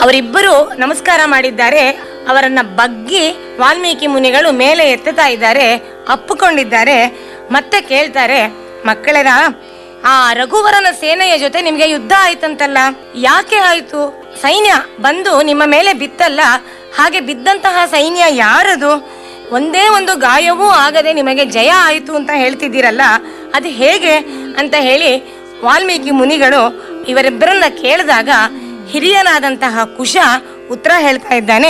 ಅವರಿಬ್ಬರು ನಮಸ್ಕಾರ ಮಾಡಿದ್ದಾರೆ ಅವರನ್ನ ಬಗ್ಗಿ ವಾಲ್ಮೀಕಿ ಮುನಿಗಳು ಮೇಲೆ ಎತ್ತುತ್ತಾ ಇದ್ದಾರೆ ಅಪ್ಪಿಕೊಂಡಿದ್ದಾರೆ ಮತ್ತೆ ಕೇಳ್ತಾರೆ ಮಕ್ಕಳರ ಆ ರಘುವರನ ಸೇನೆಯ ಜೊತೆ ನಿಮ್ಗೆ ಯುದ್ಧ ಆಯ್ತಂತಲ್ಲ ಯಾಕೆ ಆಯ್ತು ಸೈನ್ಯ ಬಂದು ನಿಮ್ಮ ಮೇಲೆ ಬಿತ್ತಲ್ಲ ಹಾಗೆ ಬಿದ್ದಂತಹ ಸೈನ್ಯ ಯಾರದು ಒಂದೇ ಒಂದು ಗಾಯವೂ ಆಗದೆ ನಿಮಗೆ ಜಯ ಆಯಿತು ಅಂತ ಹೇಳ್ತಿದ್ದೀರಲ್ಲ ಅದು ಹೇಗೆ ಅಂತ ಹೇಳಿ ವಾಲ್ಮೀಕಿ ಮುನಿಗಳು ಇವರಿಬ್ಬರನ್ನ ಕೇಳಿದಾಗ ಹಿರಿಯನಾದಂತಹ ಕುಶ ಉತ್ತರ ಹೇಳ್ತಾ ಇದ್ದಾನೆ